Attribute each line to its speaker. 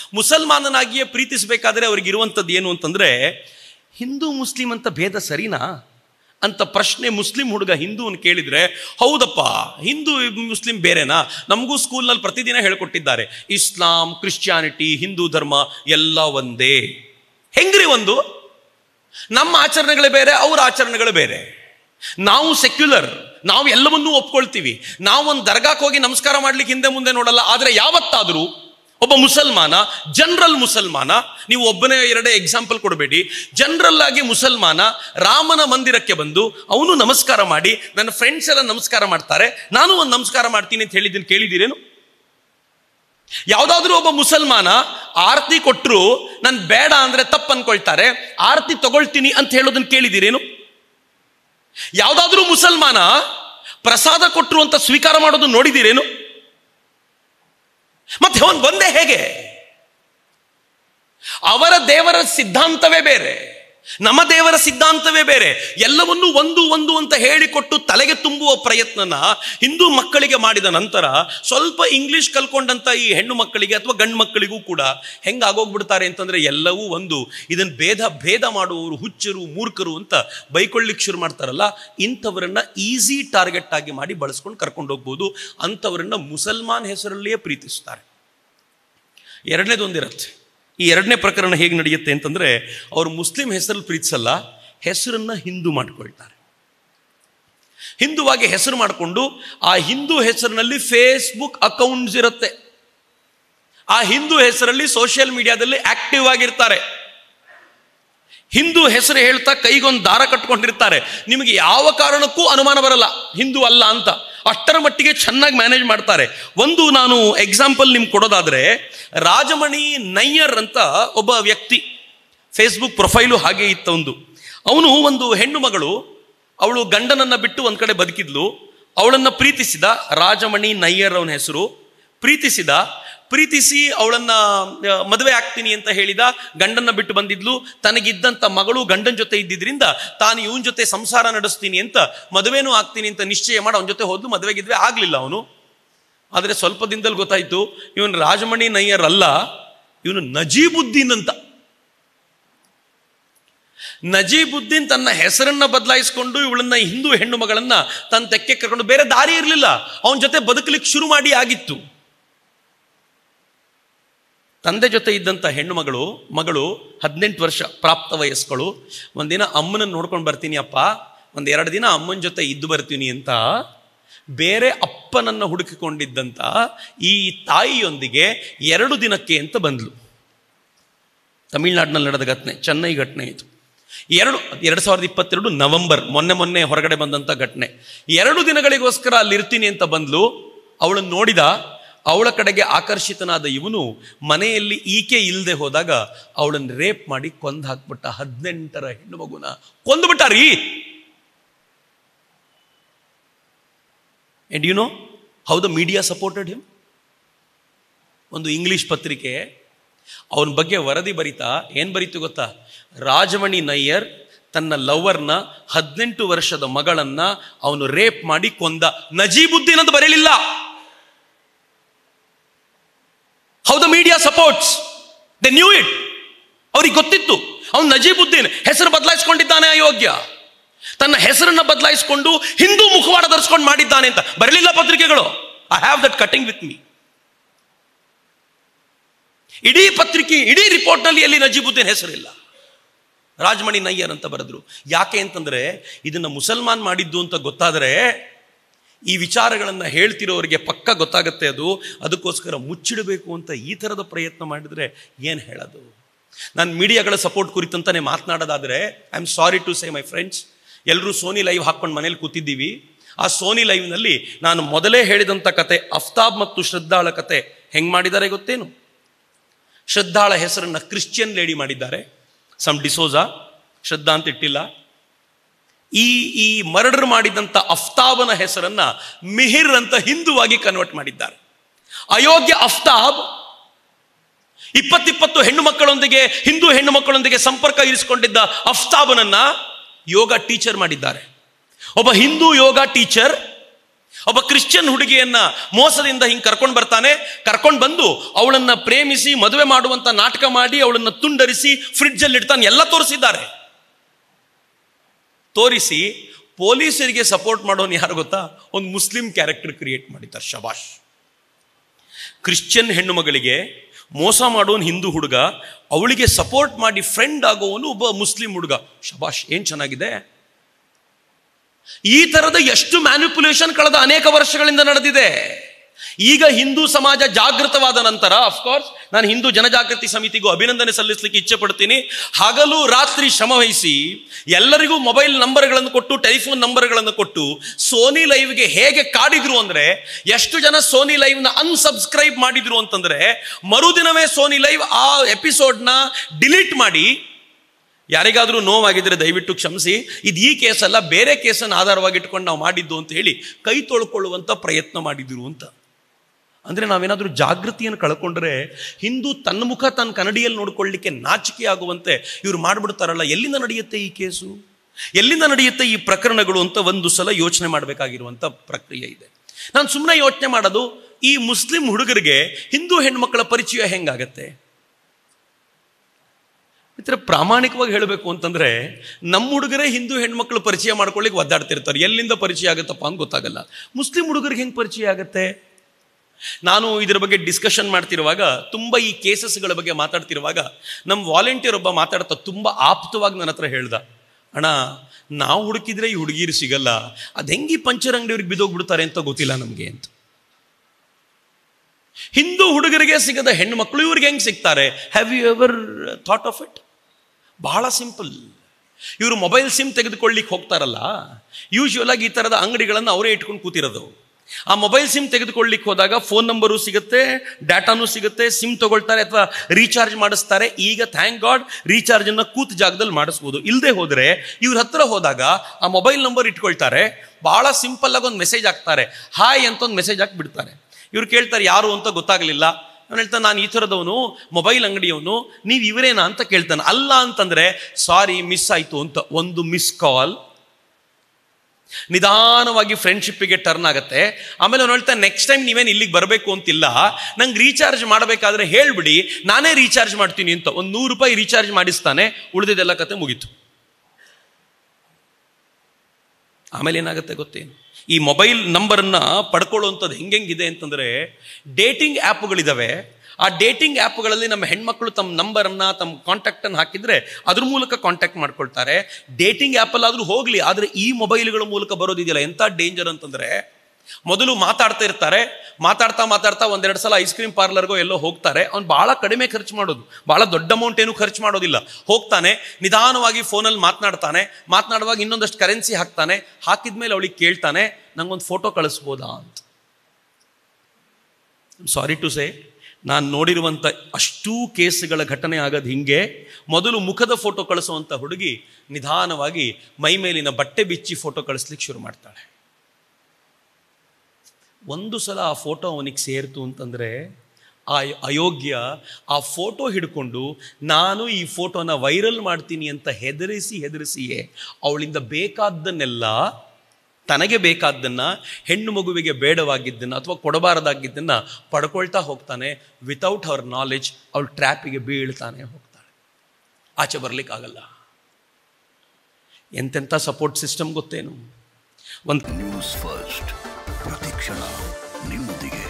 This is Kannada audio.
Speaker 1: ಮುಸಲ್ಮಾನನಾಗಿಯೇ ಪ್ರೀತಿಸಬೇಕಾದ್ರೆ ಅವ್ರಿಗಿರುವಂಥದ್ದು ಏನು ಅಂತಂದ್ರೆ ಹಿಂದೂ ಮುಸ್ಲಿಂ ಅಂತ ಭೇದ ಸರಿನಾ ಅಂತ ಪ್ರಶ್ನೆ ಮುಸ್ಲಿಂ ಹುಡುಗ ಹಿಂದೂವನ್ನು ಕೇಳಿದ್ರೆ ಹೌದಪ್ಪ ಹಿಂದೂ ಮುಸ್ಲಿಂ ಬೇರೆನಾ ನಮಗೂ ಸ್ಕೂಲ್ನಲ್ಲಿ ಪ್ರತಿದಿನ ಹೇಳ್ಕೊಟ್ಟಿದ್ದಾರೆ ಇಸ್ಲಾಂ ಕ್ರಿಶ್ಚಿಯಾನಿಟಿ ಹಿಂದೂ ಧರ್ಮ ಎಲ್ಲ ಒಂದೇ ಹೆಂಗ್ರಿ ಒಂದು ನಮ್ಮ ಆಚರಣೆಗಳೇ ಬೇರೆ ಅವ್ರ ಆಚರಣೆಗಳು ಬೇರೆ ನಾವು ಸೆಕ್ಯುಲರ್ ನಾವು ಎಲ್ಲವನ್ನೂ ಒಪ್ಕೊಳ್ತೀವಿ ನಾವು ಒಂದು ದರ್ಗಾಕ್ಕೆ ಹೋಗಿ ನಮಸ್ಕಾರ ಮಾಡ್ಲಿಕ್ಕೆ ಹಿಂದೆ ಮುಂದೆ ನೋಡಲ್ಲ ಆದರೆ ಯಾವತ್ತಾದರೂ ಒಬ್ಬ ಮುಸಲ್ಮಾನ ಜನರಲ್ ಮುಸಲ್ಮಾನ ನೀವು ಒಬ್ಬನೇ ಎರಡೇ ಎಕ್ಸಾಂಪಲ್ ಕೊಡಬೇಡಿ ಜನರಲ್ ಆಗಿ ಮುಸಲ್ಮಾನ ರಾಮನ ಮಂದಿರಕ್ಕೆ ಬಂದು ಅವನು ನಮಸ್ಕಾರ ಮಾಡಿ ನನ್ನ ಫ್ರೆಂಡ್ಸ್ ಎಲ್ಲ ನಮಸ್ಕಾರ ಮಾಡ್ತಾರೆ ನಾನು ಒಂದು ನಮಸ್ಕಾರ ಮಾಡ್ತೀನಿ ಅಂತ ಹೇಳಿದ್ದೀನಿ ಕೇಳಿದ್ದೀರೇನು ಯಾವುದಾದ್ರೂ ಒಬ್ಬ ಮುಸಲ್ಮಾನ ಆರತಿ ಕೊಟ್ಟರು ನನ್ ಬೇಡ ಅಂದ್ರೆ ತಪ್ಪು ಅನ್ಕೊಳ್ತಾರೆ ಆರತಿ ತಗೊಳ್ತೀನಿ ಅಂತ ಹೇಳೋದನ್ನ ಕೇಳಿದಿರೇನು ಯಾವುದಾದ್ರೂ ಮುಸಲ್ಮಾನ ಪ್ರಸಾದ ಕೊಟ್ಟರು ಅಂತ ಸ್ವೀಕಾರ ಮಾಡೋದು ನೋಡಿದಿರೇನು ಮತ್ತೆ ಅವನ್ ಬಂದೆ ಹೇಗೆ ಅವರ ದೇವರ ಸಿದ್ಧಾಂತವೇ ಬೇರೆ ನಮ್ಮ ದೇವರ ಸಿದ್ಧಾಂತವೇ ಬೇರೆ ಎಲ್ಲವನ್ನೂ ಒಂದು ಒಂದು ಅಂತ ಹೇಳಿಕೊಟ್ಟು ತಲೆಗೆ ತುಂಬುವ ಪ್ರಯತ್ನನ ಹಿಂದೂ ಮಕ್ಕಳಿಗೆ ಮಾಡಿದ ನಂತರ ಸ್ವಲ್ಪ ಇಂಗ್ಲಿಷ್ ಕಲ್ಕೊಂಡಂತ ಈ ಹೆಣ್ಣು ಮಕ್ಕಳಿಗೆ ಅಥವಾ ಗಂಡು ಮಕ್ಕಳಿಗೂ ಕೂಡ ಹೆಂಗಾಗೋಗ್ಬಿಡ್ತಾರೆ ಅಂತಂದ್ರೆ ಎಲ್ಲವೂ ಒಂದು ಇದನ್ನ ಭೇದ ಭೇದ ಮಾಡುವವರು ಹುಚ್ಚರು ಮೂರ್ಖರು ಅಂತ ಬೈಕೊಳ್ಳಿಕ್ಕೆ ಶುರು ಮಾಡ್ತಾರಲ್ಲ ಇಂಥವರನ್ನ ಈಸಿ ಟಾರ್ಗೆಟ್ ಆಗಿ ಮಾಡಿ ಬಳಸ್ಕೊಂಡು ಕರ್ಕೊಂಡು ಹೋಗ್ಬೋದು ಅಂಥವರನ್ನ ಮುಸಲ್ಮಾನ್ ಹೆಸರಲ್ಲಿಯೇ ಪ್ರೀತಿಸ್ತಾರೆ ಎರಡನೇದೊಂದಿರತ್ತೆ ಈ ಎರಡನೇ ಪ್ರಕರಣ ಹೇಗೆ ನಡೆಯುತ್ತೆ ಅಂತಂದ್ರೆ ಅವರು ಮುಸ್ಲಿಂ ಹೆಸರಲ್ಲಿ ಪ್ರೀತಿಸಲ್ಲ ಹೆಸರನ್ನ ಹಿಂದೂ ಮಾಡ್ಕೊಳ್ತಾರೆ ಹಿಂದುವಾಗಿ ಹೆಸರು ಮಾಡಿಕೊಂಡು ಆ ಹಿಂದೂ ಹೆಸರಿನಲ್ಲಿ ಫೇಸ್ಬುಕ್ ಅಕೌಂಟ್ಸ್ ಇರುತ್ತೆ ಆ ಹಿಂದೂ ಹೆಸರಲ್ಲಿ ಸೋಷಿಯಲ್ ಮೀಡಿಯಾದಲ್ಲಿ ಆಕ್ಟಿವ್ ಆಗಿರ್ತಾರೆ ಹಿಂದೂ ಹೆಸರು ಹೇಳ್ತಾ ಕೈಗೊಂದು ದಾರ ಕಟ್ಕೊಂಡಿರ್ತಾರೆ ನಿಮಗೆ ಯಾವ ಕಾರಣಕ್ಕೂ ಅನುಮಾನ ಬರಲ್ಲ ಹಿಂದೂ ಅಲ್ಲ ಅಂತ ಅಷ್ಟರ ಮಟ್ಟಿಗೆ ಚೆನ್ನಾಗಿ ಮ್ಯಾನೇಜ್ ಮಾಡ್ತಾರೆ ಒಂದು ನಾನು ಎಕ್ಸಾಂಪಲ್ ನಿಮ್ಗೆ ಕೊಡೋದಾದ್ರೆ ರಾಜಮಣಿ ನಯ್ಯರ್ ಅಂತ ಒಬ್ಬ ವ್ಯಕ್ತಿ ಫೇಸ್ಬುಕ್ ಪ್ರೊಫೈಲು ಹಾಗೆ ಇತ್ತು ಒಂದು ಅವನು ಒಂದು ಹೆಣ್ಣು ಮಗಳು ಅವಳು ಗಂಡನನ್ನ ಬಿಟ್ಟು ಒಂದ್ ಕಡೆ ಬದುಕಿದ್ಲು ಅವಳನ್ನ ಪ್ರೀತಿಸಿದ ರಾಜಮಣಿ ನಯ್ಯರ್ ಅವನ ಹೆಸರು ಪ್ರೀತಿಸಿದ ಪ್ರೀತಿಸಿ ಅವಳನ್ನ ಆ, ಮದುವೆ ಆಗ್ತೀನಿ ಅಂತ ಹೇಳಿದ ಗಂಡನ್ನ ಬಿಟ್ಟು ಬಂದಿದ್ಲು ತನಗಿದ್ದಂತ ಮಗಳು ಗಂಡನ ಜೊತೆ ಇದ್ದಿದ್ರಿಂದ ತಾನು ಇವನ್ ಜೊತೆ ಸಂಸಾರ ನಡೆಸ್ತೀನಿ ಅಂತ ಮದುವೆನೂ ಆಗ್ತೀನಿ ಅಂತ ನಿಶ್ಚಯ ಮಾಡಿ ಅವನ ಜೊತೆ ಹೋದ್ಲು ಮದುವೆಗಿದ್ವೆ ಆಗ್ಲಿಲ್ಲ ಅವನು ಆದರೆ ಸ್ವಲ್ಪ ದಿನದಲ್ಲಿ ಗೊತ್ತಾಯ್ತು ಇವನು ರಾಜಮಣಿ ನಯ್ಯರ್ ಅಲ್ಲ ಇವನು ನಜೀಬುದ್ದೀನ್ ಅಂತ ನಜೀಬುದ್ದೀನ್ ತನ್ನ ಹೆಸರನ್ನ ಬದಲಾಯಿಸಿಕೊಂಡು ಇವಳನ್ನ ಹಿಂದೂ ಹೆಣ್ಣು ಮಗಳನ್ನ ತನ್ನ ತೆಕ್ಕೆ ಕರ್ಕೊಂಡು ಬೇರೆ ದಾರಿ ಇರಲಿಲ್ಲ ಅವನ ಜೊತೆ ಬದುಕಲಿಕ್ಕೆ ಶುರು ಮಾಡಿ ಆಗಿತ್ತು ತಂದೆ ಜೊತೆ ಇದ್ದಂಥ ಹೆಣ್ಣು ಮಗಳು ಮಗಳು ಹದಿನೆಂಟು ವರ್ಷ ಪ್ರಾಪ್ತ ವಯಸ್ಕಳು ಒಂದಿನ ಅಮ್ಮನನ್ನು ನೋಡ್ಕೊಂಡು ಬರ್ತೀನಿ ಅಪ್ಪ ಒಂದ್ ಎರಡು ದಿನ ಅಮ್ಮನ ಜೊತೆ ಇದ್ದು ಬರ್ತೀನಿ ಅಂತ ಬೇರೆ ಅಪ್ಪನನ್ನ ಹುಡುಕಿಕೊಂಡಿದ್ದಂಥ ಈ ತಾಯಿಯೊಂದಿಗೆ ಎರಡು ದಿನಕ್ಕೆ ಅಂತ ಬಂದ್ಲು ತಮಿಳ್ನಾಡಿನಲ್ಲಿ ನಡೆದ ಘಟನೆ ಚೆನ್ನೈ ಘಟನೆ ಇದು ಎರಡು ಎರಡು ಸಾವಿರದ ಇಪ್ಪತ್ತೆರಡು ನವೆಂಬರ್ ಮೊನ್ನೆ ಮೊನ್ನೆ ಹೊರಗಡೆ ಬಂದಂಥ ಘಟನೆ ಎರಡು ದಿನಗಳಿಗೋಸ್ಕರ ಅಲ್ಲಿ ಇರ್ತೀನಿ ಅಂತ ಬಂದ್ಲು ಅವಳನ್ನು ನೋಡಿದ ಅವಳ ಕಡೆಗೆ ಆಕರ್ಷಿತನಾದ ಇವನು ಮನೆಯಲ್ಲಿ ಈಕೆ ಇಲ್ಲದೆ ಹೋದಾಗ ಅವಳನ್ನು ರೇಪ್ ಮಾಡಿ ಕೊಂದು ಹಾಕ್ಬಿಟ್ಟ ಹದಿನೆಂಟರ ಹೆಣ್ಣು ಮಗುನ ಕೊಂದುಬಿಟ್ಟ ರೀ and you know how the media supported him ಒಂದು ಇಂಗ್ಲಿಷ್ ಪತ್ರಿಕೆ ಅವನ ಬಗ್ಗೆ ವರದಿ ಬರಿತಾ ಏನ್ ಬರೀತು ಗೊತ್ತಾ ರಾಜಮಣಿ ನಯ್ಯರ್ ತನ್ನ ಲವರ್ನ ಹದಿನೆಂಟು ವರ್ಷದ ಮಗಳನ್ನ ಅವನು ರೇಪ್ ಮಾಡಿ ಕೊಂದ ನಜೀಬುದ್ದೀನ್ ಅಂತ ಬರೀಲಿಲ್ಲ how the media supports they knew it ಅವ್ರಿಗೆ ಗೊತ್ತಿತ್ತು ಅವನು ನಜೀಬುದ್ದೀನ್ ಹೆಸರು ಬದಲಾಯಿಸ್ಕೊಂಡಿದ್ದಾನೆ ಅಯೋಗ್ಯ ತನ್ನ ಹೆಸರನ್ನ ಬದಲಾಯಿಸಿಕೊಂಡು ಹಿಂದೂ ಮುಖವಾಡ ಧರಿಸ್ಕೊಂಡು ಮಾಡಿದ್ದಾನೆ ಅಂತ ಬರಲಿಲ್ಲ ಪತ್ರಿಕೆಗಳು I have that cutting with me ಇಡೀ ಪತ್ರಿಕೆ ಇಡೀ ರಿಪೋರ್ಟ್ನಲ್ಲಿ ಎಲ್ಲಿ ನಜೀಬುದ್ದೀನ್ ಹೆಸರಿಲ್ಲ ರಾಜಮಣಿ ನಯ್ಯರ್ ಅಂತ ಬರೆದ್ರು ಯಾಕೆ ಅಂತಂದ್ರೆ ಇದನ್ನ ಮುಸಲ್ಮಾನ್ ಮಾಡಿದ್ದು ಅಂತ ಗೊತ್ತಾದರೆ ಈ ವಿಚಾರಗಳನ್ನ ಹೇಳ್ತಿರೋರಿಗೆ ಪಕ್ಕ ಗೊತ್ತಾಗತ್ತೆ ಅದು ಅದಕ್ಕೋಸ್ಕರ ಮುಚ್ಚಿಡಬೇಕು ಅಂತ ಈ ಥರದ ಪ್ರಯತ್ನ ಮಾಡಿದ್ರೆ ಏನು ಹೇಳೋದು ನಾನು ಮೀಡಿಯಾಗಳ ಸಪೋರ್ಟ್ ಕುರಿತಂತಾನೆ ಮಾತನಾಡೋದಾದ್ರೆ I am sorry to say my friends ಎಲ್ಲರೂ ಸೋನಿ ಲೈವ್ ಹಾಕೊಂಡು ಮನೇಲಿ ಕೂತಿದ್ದೀವಿ ಆ ಸೋನಿ ಲೈವ್ನಲ್ಲಿ ನಾನು ಮೊದಲೇ ಹೇಳಿದಂಥ ಕತೆ ಅಫ್ತಾಬ್ ಮತ್ತು ಶ್ರದ್ಧಾಳ ಕತೆ ಹೆಂಗ್ ಮಾಡಿದ್ದಾರೆ ಗೊತ್ತೇನು ಶ್ರದ್ಧಾಳ ಹೆಸರನ್ನ ಕ್ರಿಶ್ಚಿಯನ್ ಲೇಡಿ ಮಾಡಿದ್ದಾರೆ ಸಮ್ ಡಿಸೋಜಾ ಶ್ರದ್ಧಾ ಅಂತ ಇಟ್ಟಿಲ್ಲ ಈ ಈ ಮರ್ಡರ್ ಮಾಡಿದಂಥ ಅಫ್ತಾಬನ ಹೆಸರನ್ನ ಮಿಹಿರ್ ಅಂತ ಹಿಂದುವಾಗಿ ಕನ್ವರ್ಟ್ ಮಾಡಿದ್ದಾರೆ ಅಯೋಗ್ಯ ಅಫ್ತಾಬ್ ಇಪ್ಪತ್ತಿಪ್ಪತ್ತು ಹೆಣ್ಣು ಮಕ್ಕಳೊಂದಿಗೆ ಹಿಂದೂ ಹೆಣ್ಣು ಮಕ್ಕಳೊಂದಿಗೆ ಸಂಪರ್ಕ ಇರಿಸಿಕೊಂಡಿದ್ದ ಅಫ್ತಾಬನನ್ನ ಯೋಗ ಟೀಚರ್ ಮಾಡಿದ್ದಾರೆ ಒಬ್ಬ ಹಿಂದೂ ಯೋಗ ಟೀಚರ್ ಒಬ್ಬ ಕ್ರಿಶ್ಚಿಯನ್ ಹುಡುಗಿಯನ್ನ ಮೋಸದಿಂದ ಹಿಂಗೆ ಕರ್ಕೊಂಡು ಬರ್ತಾನೆ ಕರ್ಕೊಂಡು ಬಂದು ಅವಳನ್ನ ಪ್ರೇಮಿಸಿ ಮದುವೆ ಮಾಡುವಂತ ನಾಟಕ ಮಾಡಿ ಅವಳನ್ನ ತುಂಡರಿಸಿ ಫ್ರಿಡ್ಜ್ ಅಲ್ಲಿ ಇಡ್ತಾನೆ ಎಲ್ಲ ತೋರಿಸಿದ್ದಾರೆ ತೋರಿಸಿ ಪೊಲೀಸರಿಗೆ ಸಪೋರ್ಟ್ ಮಾಡೋನು ಯಾರು ಗೊತ್ತಾ ಒಂದು ಮುಸ್ಲಿಂ ಕ್ಯಾರೆಕ್ಟರ್ ಕ್ರಿಯೇಟ್ ಮಾಡಿದ್ದಾರೆ ಶಬಾಷ್ ಕ್ರಿಶ್ಚಿಯನ್ ಹೆಣ್ಣು ಮಗಳಿಗೆ ಮೋಸ ಮಾಡೋನು ಹಿಂದೂ ಹುಡುಗ ಅವಳಿಗೆ ಸಪೋರ್ಟ್ ಮಾಡಿ ಫ್ರೆಂಡ್ ಆಗೋವನು ಒಬ್ಬ ಮುಸ್ಲಿಂ ಹುಡುಗ ಶಬಾಷ್ ಏನ್ ಚೆನ್ನಾಗಿದೆ ಈ ತರದ ಎಷ್ಟು ಮ್ಯಾನಿಪುಲೇಷನ್ ಕಳೆದ ಅನೇಕ ವರ್ಷಗಳಿಂದ ನಡೆದಿದೆ ಈಗ ಹಿಂದೂ ಸಮಾಜ ಜಾಗೃತವಾದ ನಂತರ ಅಫ್ಕೋರ್ಸ್ ನಾನು ಹಿಂದೂ ಜನಜಾಗೃತಿ ಸಮಿತಿಗೂ ಅಭಿನಂದನೆ ಸಲ್ಲಿಸಲಿಕ್ಕೆ ಇಚ್ಛೆ ಪಡ್ತೀನಿ ಹಗಲು ರಾತ್ರಿ ಶ್ರಮ ವಹಿಸಿ ಎಲ್ಲರಿಗೂ ಮೊಬೈಲ್ ನಂಬರ್ಗಳನ್ನು ಕೊಟ್ಟು ಟೆಲಿಫೋನ್ ನಂಬರ್ಗಳನ್ನು ಕೊಟ್ಟು ಸೋನಿ ಲೈವ್ಗೆ ಹೇಗೆ ಕಾಡಿದ್ರು ಅಂದ್ರೆ ಎಷ್ಟು ಜನ ಸೋನಿ ಲೈವ್ನ ಅನ್ಸಬ್ಸ್ಕ್ರೈಬ್ ಮಾಡಿದ್ರು ಅಂತಂದ್ರೆ ಮರುದಿನವೇ ಸೋನಿ ಲೈವ್ ಆ ಎಪಿಸೋಡ್ನ ಡಿಲೀಟ್ ಮಾಡಿ ಯಾರಿಗಾದರೂ ನೋವಾಗಿದ್ರೆ ದಯವಿಟ್ಟು ಕ್ಷಮಿಸಿ ಇದು ಈ ಕೇಸಲ್ಲ ಬೇರೆ ಕೇಸನ್ನು ಆಧಾರವಾಗಿ ಇಟ್ಕೊಂಡು ನಾವು ಮಾಡಿದ್ದು ಅಂತ ಹೇಳಿ ಕೈ ತೊಳ್ಕೊಳ್ಳುವಂಥ ಪ್ರಯತ್ನ ಮಾಡಿದ್ರು ಅಂತ ಅಂದರೆ ನಾವೇನಾದರೂ ಜಾಗೃತಿಯನ್ನು ಕಳ್ಕೊಂಡ್ರೆ ಹಿಂದೂ ತನ್ನ ಮುಖ ತನ್ನ ಕನ್ನಡಿಯಲ್ಲಿ ನೋಡ್ಕೊಳ್ಳಿಕ್ಕೆ ನಾಚಿಕೆ ಆಗುವಂತೆ ಇವ್ರು ಮಾಡಿಬಿಡ್ತಾರಲ್ಲ ಎಲ್ಲಿಂದ ನಡೆಯುತ್ತೆ ಈ ಕೇಸು ಎಲ್ಲಿಂದ ನಡೆಯುತ್ತೆ ಈ ಪ್ರಕರಣಗಳು ಅಂತ ಒಂದು ಸಲ ಯೋಚನೆ ಮಾಡಬೇಕಾಗಿರುವಂಥ ಪ್ರಕ್ರಿಯೆ ಇದೆ ನಾನು ಸುಮ್ಮನೆ ಯೋಚನೆ ಮಾಡೋದು ಈ ಮುಸ್ಲಿಂ ಹುಡುಗರಿಗೆ ಹಿಂದೂ ಹೆಣ್ಮಕ್ಕಳ ಪರಿಚಯ ಹೆಂಗಾಗತ್ತೆ ಮಿತ್ರ ಪ್ರಾಮಾಣಿಕವಾಗಿ ಹೇಳಬೇಕು ಅಂತಂದ್ರೆ ನಮ್ಮ ಹುಡುಗರೇ ಹಿಂದೂ ಹೆಣ್ಮಕ್ಳು ಪರಿಚಯ ಮಾಡ್ಕೊಳ್ಳಿಕ್ಕೆ ಒದ್ದಾಡ್ತಿರ್ತಾರೆ ಎಲ್ಲಿಂದ ಪರಿಚಯ ಆಗುತ್ತಪ್ಪ ಅಂತ ಗೊತ್ತಾಗಲ್ಲ ಮುಸ್ಲಿಂ ಹುಡುಗರಿಗೆ ಹೆಂಗೆ ಪರಿಚಯ ಆಗುತ್ತೆ ನಾನು ಇದರ ಬಗ್ಗೆ ಡಿಸ್ಕಷನ್ ಮಾಡ್ತಿರುವಾಗ ತುಂಬ ಈ ಕೇಸಸ್ಗಳ ಬಗ್ಗೆ ಮಾತಾಡ್ತಿರುವಾಗ ನಮ್ಮ ವಾಲಂಟಿಯರ್ ಒಬ್ಬ ಮಾತಾಡ್ತಾ ತುಂಬ ಆಪ್ತವಾಗಿ ನನ್ನ ಹತ್ರ ಹೇಳ್ದ ಅಣ್ಣ ನಾವು ಹುಡುಕಿದ್ರೆ ಈ ಹುಡುಗಿರು ಸಿಗಲ್ಲ ಅದು ಹೆಂಗೆ ಈ ಪಂಚರ್ ಅಂಗಡಿಯವ್ರಿಗೆ ಬಿದ್ದೋಗ್ಬಿಡ್ತಾರೆ ಅಂತ ಗೊತ್ತಿಲ್ಲ ನಮಗೆ ಅಂತ ಹಿಂದೂ ಹುಡುಗರಿಗೆ ಸಿಗದ ಹೆಣ್ಣು ಮಕ್ಕಳು ಇವ್ರಿಗೆ ಹೆಂಗೆ ಸಿಗ್ತಾರೆ have you ever thought of it ಬಹಳ ಸಿಂಪಲ್ ಇವರು ಮೊಬೈಲ್ ಸಿಮ್ ತೆಗೆದುಕೊಳ್ಳಿಕ್ಕೆ ಹೋಗ್ತಾರಲ್ಲ ಯೂಶುವಲ್ ಆಗಿ ಈ ಥರದ ಅಂಗಡಿಗಳನ್ನು ಅವರೇ ಇಟ್ಕೊಂಡು ಕೂತಿರೋದು ಆ ಮೊಬೈಲ್ ಸಿಮ್ ತೆಗೆದುಕೊಳ್ಳಿಕ್ಕೆ ಹೋದಾಗ ಫೋನ್ ನಂಬರು ಸಿಗುತ್ತೆ ಡಾಟಾನು ಸಿಗುತ್ತೆ ಸಿಮ್ ತಗೊಳ್ತಾರೆ ಅಥವಾ ರೀಚಾರ್ಜ್ ಮಾಡಿಸ್ತಾರೆ ಈಗ ಥ್ಯಾಂಕ್ ಗಾಡ್ ರೀಚಾರ್ಜನ್ನು ಕೂತ್ ಜಾಗದಲ್ಲಿ ಮಾಡಿಸ್ಬೋದು ಇಲ್ಲದೆ ಹೋದರೆ ಇವ್ರ ಹತ್ರ ಹೋದಾಗ ಆ ಮೊಬೈಲ್ ನಂಬರ್ ಇಟ್ಕೊಳ್ತಾರೆ ಭಾಳ ಸಿಂಪಲ್ ಆಗಿ ಒಂದು ಮೆಸೇಜ್ ಹಾಕ್ತಾರೆ ಹಾಯ್ ಅಂತ ಒಂದು ಮೆಸೇಜ್ ಹಾಕಿ ಬಿಡ್ತಾರೆ ಇವ್ರು ಕೇಳ್ತಾರೆ ಯಾರು ಅಂತ ಗೊತ್ತಾಗಲಿಲ್ಲ ನಾನು ಹೇಳ್ತಾನೆ ನಾನು ಈ ಥರದವನು ಮೊಬೈಲ್ ಅಂಗಡಿಯವನು ನೀವು ಇವರೇನಾ ಅಂತ ಕೇಳ್ತಾನೆ ಅಲ್ಲ ಅಂತಂದ್ರೆ ಸಾರಿ ಮಿಸ್ ಆಯಿತು ಅಂತ ಒಂದು ಮಿಸ್ ಕಾಲ್ ನಿಧಾನವಾಗಿ ಫ್ರೆಂಡ್ಶಿಪ್ಪಿಗೆ ಟರ್ನ್ ಆಗುತ್ತೆ ಆಮೇಲೆ ಅವ್ನು ಹೇಳ್ತಾನೆ ನೆಕ್ಸ್ಟ್ ಟೈಮ್ ನೀವೇನು ಇಲ್ಲಿಗೆ ಬರಬೇಕು ಅಂತಿಲ್ಲ ನಂಗೆ ರೀಚಾರ್ಜ್ ಮಾಡಬೇಕಾದ್ರೆ ಹೇಳ್ಬಿಡಿ ನಾನೇ ರೀಚಾರ್ಜ್ ಮಾಡ್ತೀನಿ ಅಂತ ಒಂದು ನೂರು ರೂಪಾಯಿ ರೀಚಾರ್ಜ್ ಮಾಡಿಸ್ತಾನೆ ಉಳಿದಿದ್ದೆಲ್ಲ ಕತೆ ಮುಗೀತು ಆಮೇಲೆ ಏನಾಗುತ್ತೆ ಗೊತ್ತೇನು ಈ ಮೊಬೈಲ್ ನಂಬರನ್ನ ಪಡ್ಕೊಳ್ಳುವಂಥದ್ದು ಹೆಂಗೆಂಗಿದೆ ಅಂತಂದರೆ ಡೇಟಿಂಗ್ ಆ್ಯಪ್ಗಳಿದ್ದಾವೆ ಆ ಡೇಟಿಂಗ್ ಆ್ಯಪ್ಗಳಲ್ಲಿ ನಮ್ಮ ಹೆಣ್ಮಕ್ಳು ತಮ್ಮ ನಂಬರನ್ನು ತಮ್ಮ ಕಾಂಟ್ಯಾಕ್ಟನ್ನು ಹಾಕಿದರೆ ಅದ್ರ ಮೂಲಕ ಕಾಂಟ್ಯಾಕ್ಟ್ ಮಾಡ್ಕೊಳ್ತಾರೆ ಡೇಟಿಂಗ್ ಆ್ಯಪಲ್ಲಾದರೂ ಹೋಗಲಿ ಆದರೆ ಈ ಮೊಬೈಲ್ಗಳ ಮೂಲಕ ಬರೋದಿದೆಯಲ್ಲ ಎಂಥ ಡೇಂಜರ್ ಅಂತಂದರೆ ಮೊದಲು ಮಾತಾಡ್ತಾ ಇರ್ತಾರೆ ಮಾತಾಡ್ತಾ ಮಾತಾಡ್ತಾ ಒಂದೆರಡು ಸಲ ಐಸ್ ಕ್ರೀಮ್ ಪಾರ್ಲರ್ಗೋ ಎಲ್ಲೋ ಹೋಗ್ತಾರೆ ಅವ್ನು ಭಾಳ ಕಡಿಮೆ ಖರ್ಚು ಮಾಡೋದು ಭಾಳ ದೊಡ್ಡ ಅಮೌಂಟ್ ಏನು ಖರ್ಚು ಮಾಡೋದಿಲ್ಲ ಹೋಗ್ತಾನೆ ನಿಧಾನವಾಗಿ ಫೋನಲ್ಲಿ ಮಾತನಾಡ್ತಾನೆ ಮಾತನಾಡುವಾಗ ಇನ್ನೊಂದಷ್ಟು ಕರೆನ್ಸಿ ಹಾಕ್ತಾನೆ ಹಾಕಿದ್ಮೇಲೆ ಅವಳಿಗೆ ಕೇಳ್ತಾನೆ ನಂಗೊಂದು ಫೋಟೋ ಕಳಿಸ್ಬೋದಾ ಅಂತ ಸಾರಿ ಟು ಸೇ ನಾನು ನೋಡಿರುವಂಥ ಅಷ್ಟೂ ಕೇಸ್ಗಳ ಘಟನೆ ಆಗೋದು ಹಿಂಗೆ ಮೊದಲು ಮುಖದ ಫೋಟೋ ಕಳಿಸುವಂಥ ಹುಡುಗಿ ನಿಧಾನವಾಗಿ ಮೈ ಮೇಲಿನ ಬಟ್ಟೆ ಬಿಚ್ಚಿ ಫೋಟೋ ಕಳಿಸ್ಲಿಕ್ಕೆ ಶುರು ಮಾಡ್ತಾಳೆ ಒಂದು ಸಲ ಆ ಫೋಟೋ ಅವನಿಗೆ ಸೇರ್ತು ಅಂತಂದರೆ ಆ ಅಯೋಗ್ಯ ಆ ಫೋಟೋ ಹಿಡ್ಕೊಂಡು ನಾನು ಈ ಫೋಟೋನ ವೈರಲ್ ಮಾಡ್ತೀನಿ ಅಂತ ಹೆದರಿಸಿ ಹೆದರಿಸಿಯೇ ಅವಳಿಂದ ಬೇಕಾದ್ದನ್ನೆಲ್ಲ ತನಗೆ ಬೇಕಾದ್ದನ್ನ ಹೆಣ್ಣು ಮಗುವಿಗೆ ಬೇಡವಾಗಿದ್ದನ್ನು ಅಥವಾ ಕೊಡಬಾರದಾಗಿದ್ದನ್ನ ಪಡ್ಕೊಳ್ತಾ ಹೋಗ್ತಾನೆ ವಿತೌಟ್ ಅವರ್ ನಾಲೆಜ್ ಅವಳು ಟ್ರ್ಯಾಪಿಗೆ ಬೀಳ್ತಾನೆ ಹೋಗ್ತಾಳೆ ಆಚೆ ಬರ್ಲಿಕ್ಕಾಗಲ್ಲ ಎಂತೆಂಥ ಸಪೋರ್ಟ್ ಸಿಸ್ಟಮ್ ಗೊತ್ತೇನು ಒಂದು
Speaker 2: ನ್ಯೂಸ್ ಫಸ್ಟ್ ಪ್ರತಿಕ್ಷಣ ನಿಮ್ಮೊಂದಿಗೆ